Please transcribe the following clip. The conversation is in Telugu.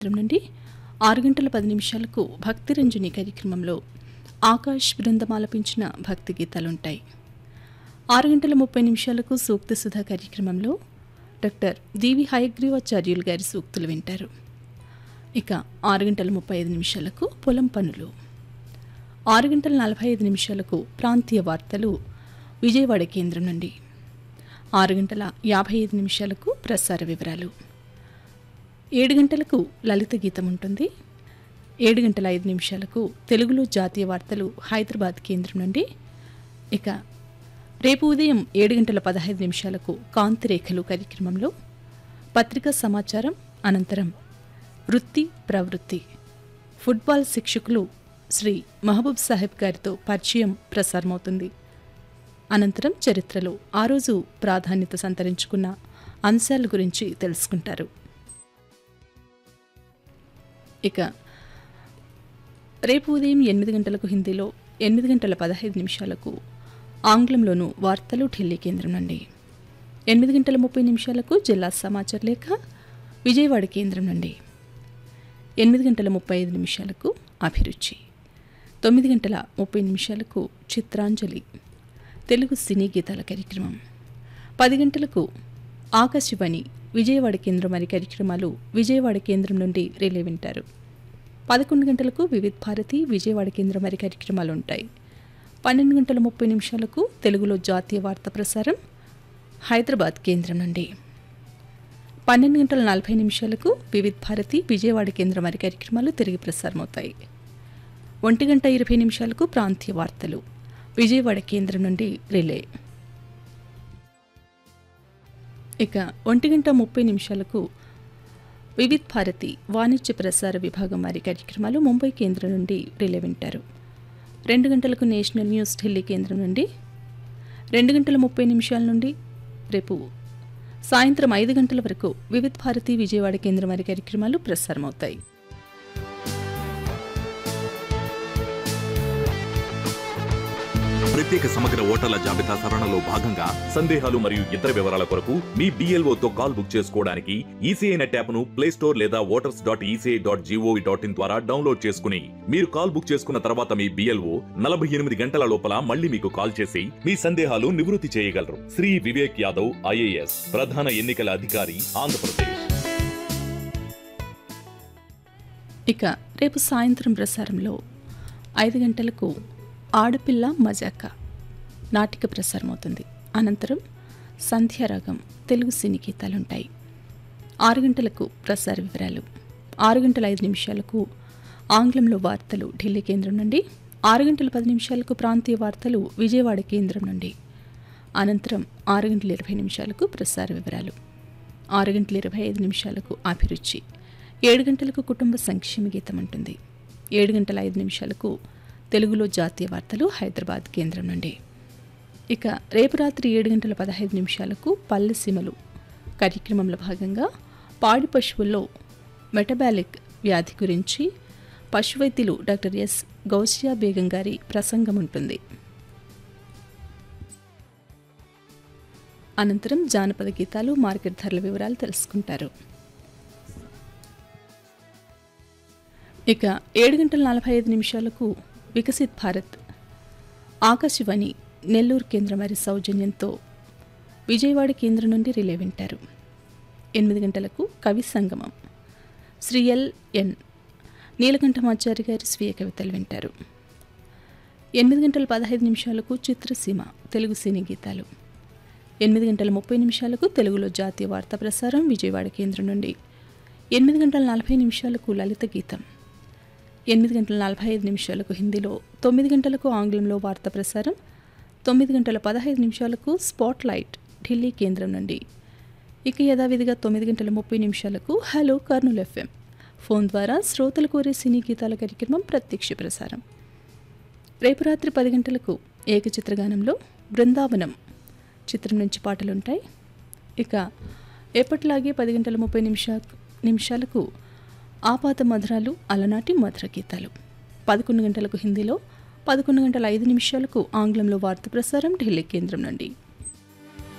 కేంద్రం నుండి ఆరు గంటల పది నిమిషాలకు భక్తి రంజని కార్యక్రమంలో ఆకాష్ బృందం ఆలపించిన భక్తి గీతాలుంటాయి ఆరు గంటల ముప్పై నిమిషాలకు సూక్తి సుధా కార్యక్రమంలో డాక్టర్ దీవి హయగ్రీవాచార్యులు గారి సూక్తులు వింటారు ఇక ఆరు గంటల ముప్పై ఐదు నిమిషాలకు పొలం పనులు ఆరు గంటల నలభై ఐదు నిమిషాలకు ప్రాంతీయ వార్తలు విజయవాడ కేంద్రం నుండి ఆరు గంటల యాభై ఐదు నిమిషాలకు ప్రసార వివరాలు ఏడు గంటలకు లలిత గీతం ఉంటుంది ఏడు గంటల ఐదు నిమిషాలకు తెలుగులో జాతీయ వార్తలు హైదరాబాద్ కేంద్రం నుండి ఇక రేపు ఉదయం ఏడు గంటల పదహైదు నిమిషాలకు కాంతిరేఖలు కార్యక్రమంలో పత్రికా సమాచారం అనంతరం వృత్తి ప్రవృత్తి ఫుట్బాల్ శిక్షకులు శ్రీ మహబూబ్ సాహెబ్ గారితో పరిచయం ప్రసారమవుతుంది అనంతరం చరిత్రలో ఆ రోజు ప్రాధాన్యత సంతరించుకున్న అంశాల గురించి తెలుసుకుంటారు ఇక రేపు ఉదయం ఎనిమిది గంటలకు హిందీలో ఎనిమిది గంటల పదహైదు నిమిషాలకు ఆంగ్లంలోను వార్తలు ఢిల్లీ కేంద్రం నుండి ఎనిమిది గంటల ముప్పై నిమిషాలకు జిల్లా సమాచార లేఖ విజయవాడ కేంద్రం నుండి ఎనిమిది గంటల ముప్పై ఐదు నిమిషాలకు అభిరుచి తొమ్మిది గంటల ముప్పై నిమిషాలకు చిత్రాంజలి తెలుగు సినీ గీతాల కార్యక్రమం పది గంటలకు ఆకాశవాణి విజయవాడ కేంద్రం మరి కార్యక్రమాలు విజయవాడ కేంద్రం నుండి రిలే వింటారు పదకొండు గంటలకు వివిధ్ భారతి విజయవాడ కేంద్రం మరి కార్యక్రమాలు ఉంటాయి పన్నెండు గంటల ముప్పై నిమిషాలకు తెలుగులో జాతీయ వార్త ప్రసారం హైదరాబాద్ కేంద్రం నుండి పన్నెండు గంటల నలభై నిమిషాలకు వివిధ్ భారతి విజయవాడ కేంద్రం వారి కార్యక్రమాలు తిరిగి ప్రసారమవుతాయి ఒంటి గంట ఇరవై నిమిషాలకు ప్రాంతీయ వార్తలు విజయవాడ కేంద్రం నుండి రిలే ఇక ఒంటి గంట ముప్పై నిమిషాలకు వివిధ్ భారతి వాణిజ్య ప్రసార విభాగం వారి కార్యక్రమాలు ముంబై కేంద్రం నుండి రిలే వింటారు రెండు గంటలకు నేషనల్ న్యూస్ ఢిల్లీ కేంద్రం నుండి రెండు గంటల ముప్పై నిమిషాల నుండి రేపు సాయంత్రం ఐదు గంటల వరకు వివిధ్ భారతి విజయవాడ కేంద్రం వారి కార్యక్రమాలు ప్రసారమవుతాయి ప్రత్యేక సమగ్ర ఓటర్ల జాబితా సవరణలో భాగంగా సందేహాలు మరియు ఇతర వివరాల కొరకు మీ BLO తో కాల్ బుక్ చేసుకోవడానికి ఈసీఐ నెట్ యాప్ను ప్లే స్టోర్ లేదా voters dot ECI dot GOV dot in ద్వారా డౌన్లోడ్ చేసుకుని మీరు కాల్ బుక్ చేసుకున్న తర్వాత మీ బిఎల్ఓ నలభై ఎనిమిది గంటల లోపల మళ్ళీ మీకు కాల్ చేసి మీ సందేహాలు నివృత్తి చేయగలరు శ్రీ వివేక్ యాదవ్ ఐఏఎస్ ప్రధాన ఎన్నికల అధికారి ఆంధ్రప్రదేశ్ ఇక రేపు సాయంత్రం ప్రసారంలో ఐదు గంటలకు ఆడపిల్ల మజాక నాటిక ప్రసారమవుతుంది అనంతరం సంధ్యారాగం తెలుగు సినీ గీతాలుంటాయి ఆరు గంటలకు ప్రసార వివరాలు ఆరు గంటల ఐదు నిమిషాలకు ఆంగ్లంలో వార్తలు ఢిల్లీ కేంద్రం నుండి ఆరు గంటల పది నిమిషాలకు ప్రాంతీయ వార్తలు విజయవాడ కేంద్రం నుండి అనంతరం ఆరు గంటల ఇరవై నిమిషాలకు ప్రసార వివరాలు ఆరు గంటల ఇరవై ఐదు నిమిషాలకు అభిరుచి ఏడు గంటలకు కుటుంబ సంక్షేమ గీతం ఉంటుంది ఏడు గంటల ఐదు నిమిషాలకు తెలుగులో జాతీయ వార్తలు హైదరాబాద్ కేంద్రం నుండి ఇక రేపు రాత్రి ఏడు గంటల పదహైదు నిమిషాలకు పల్లె సీమలు కార్యక్రమంలో భాగంగా పాడి పశువుల్లో మెటబాలిక్ వ్యాధి గురించి పశువైద్యులు డాక్టర్ ఎస్ గౌసియా బేగం గారి ప్రసంగం ఉంటుంది అనంతరం జానపద గీతాలు మార్కెట్ ధరల వివరాలు తెలుసుకుంటారు ఇక ఏడు గంటల నలభై ఐదు నిమిషాలకు వికసిత్ భారత్ ఆకాశవాణి నెల్లూరు కేంద్రం వారి సౌజన్యంతో విజయవాడ కేంద్రం నుండి రిలే వింటారు ఎనిమిది గంటలకు కవి సంగమం శ్రీ ఎల్ ఎన్ నీలకంఠమాచారి గారి స్వీయ కవితలు వింటారు ఎనిమిది గంటల పదహైదు నిమిషాలకు చిత్రసీమ తెలుగు సినీ గీతాలు ఎనిమిది గంటల ముప్పై నిమిషాలకు తెలుగులో జాతీయ వార్తా ప్రసారం విజయవాడ కేంద్రం నుండి ఎనిమిది గంటల నలభై నిమిషాలకు లలిత గీతం ఎనిమిది గంటల నలభై ఐదు నిమిషాలకు హిందీలో తొమ్మిది గంటలకు ఆంగ్లంలో వార్తా ప్రసారం తొమ్మిది గంటల పదహైదు నిమిషాలకు స్పాట్ లైట్ ఢిల్లీ కేంద్రం నుండి ఇక యథావిధిగా తొమ్మిది గంటల ముప్పై నిమిషాలకు హలో కర్నూలు ఎఫ్ఎం ఫోన్ ద్వారా శ్రోతలు కోరే సినీ గీతాల కార్యక్రమం ప్రత్యక్ష ప్రసారం రేపు రాత్రి పది గంటలకు ఏకచిత్రగానంలో బృందావనం చిత్రం నుంచి పాటలుంటాయి ఇక ఎప్పటిలాగే పది గంటల ముప్పై నిమిషా నిమిషాలకు ఆపాత మధురాలు అలనాటి మధుర గీతాలు పదకొండు గంటలకు హిందీలో పదకొండు గంటల ఐదు నిమిషాలకు ఆంగ్లంలో వార్త ప్రసారం ఢిల్లీ కేంద్రం నుండి